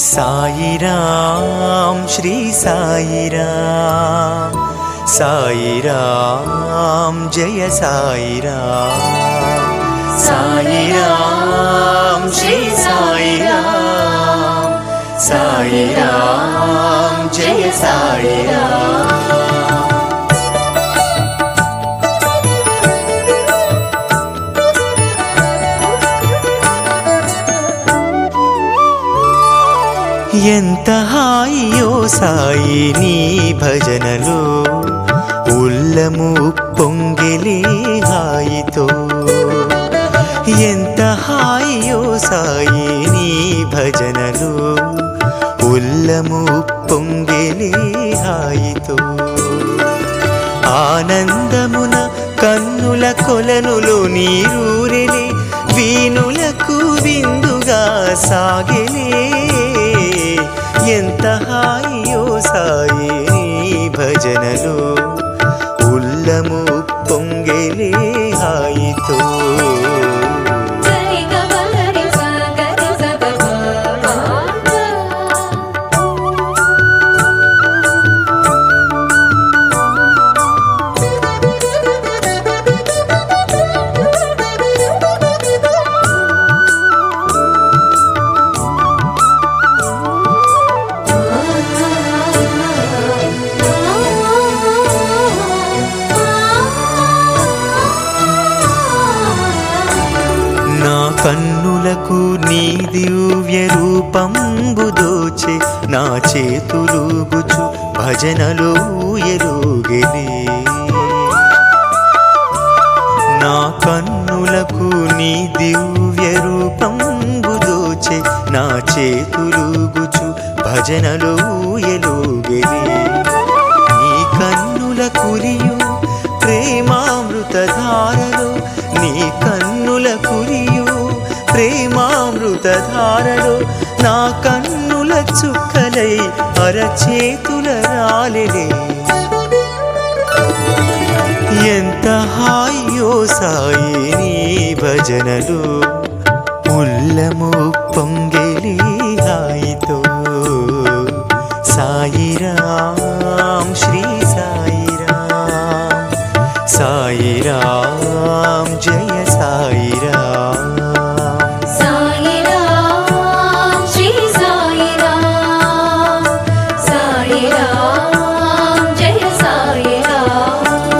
సాయిరాం శ్రీ సాయిరాం సాయిరాం జయ సాయిరాం సాయిరాం శ్రీ సాయిరాం సాయిరాం జయ సాయిరాం ఎంత హాయియో సాయి నీ భజనలో ఉల్లము పొంగిలే హాయితో ఎంత హాయియో సాయి నీ భజనలో ఉల్లము పొంగిలే హాయితో ఆనందమున కన్నుల కొలనులో నీరూరెలే వీణులకు విందుగా సాగెలే ఎంత హాయియో సాయి నీ భజనలో ఉల్లము పొంగెలే హాయితో సరి గమరి సగరి సగమ నా కన్నులకు నీ దివ్య రూపంబు దోచే నా చేతులుగుచు భజనలో ఎలుగెలే నా కన్నులకు నీ దివ్య రూపంబు దోచే నా చేతులుగుచు భజనలో ఎలుగెలే నీ కన్నుల కురియు ప్రేమామృత ధారలో నీ కన్నుల కురియు ప్రేమామృత ధారలో నా కన్నుల చుక్కలై అరచేతుల రాలెలే ఎంత హాయో సాయి నీ భజనలు ఉల్లము పొంగెలి హాయితో సాయిరాం శ్రీ సాయిరాం సాయిరాం జయ సాయిరాం సాయిరాం శ్రీ సాయిరాం సాయిరాం జయ సాయిరాం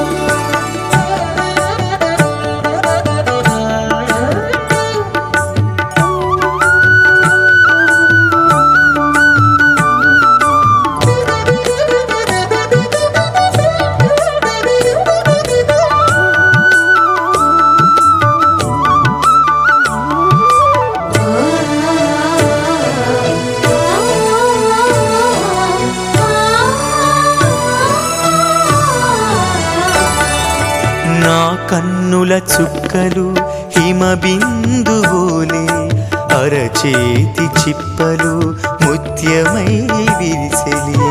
నా కన్నుల చుక్కలు హిమబిందువులే అరచేతి చిప్పలు ముత్యమై విరిసెలే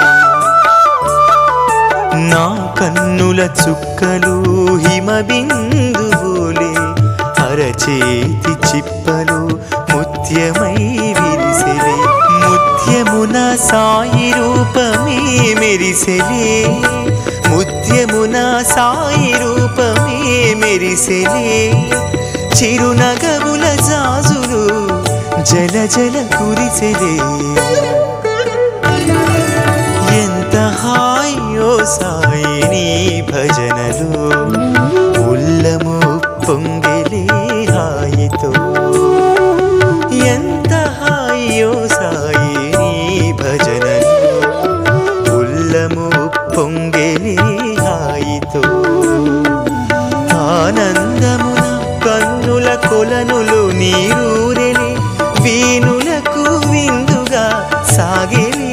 నా కన్నుల చుక్కలు హిమబిందువులే అరచేతి చిప్పలు ముత్యమై విరిసెలే ముత్యమున సాయి రూపమే మెరిసెలే ముత్యమున సాయి రూపమే మెరిసెలే చిరునగముల జాజులు జల జల కురిసెలే ఎంత హాయో సాయి నీ భజనలు ఉల్లము పొంగెలే హాయితో ఎంత హాయో సాయి నీ భజనలు ఉల్లము పొంగెలే హాయితో ఆనందమున కన్నుల కొలనులు నీరూరెలే వీణులకు విందుగా సాగెలే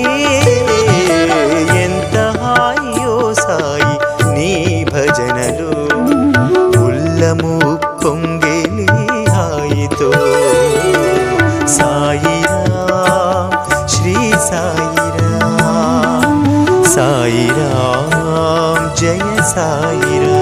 ఎంత హాయో సాయి నీ భజనలు ఉల్లము పొంగెలే హాయితో సాయిరాం శ్రీ సాయిరాం సాయిరాం జయ సాయిరాం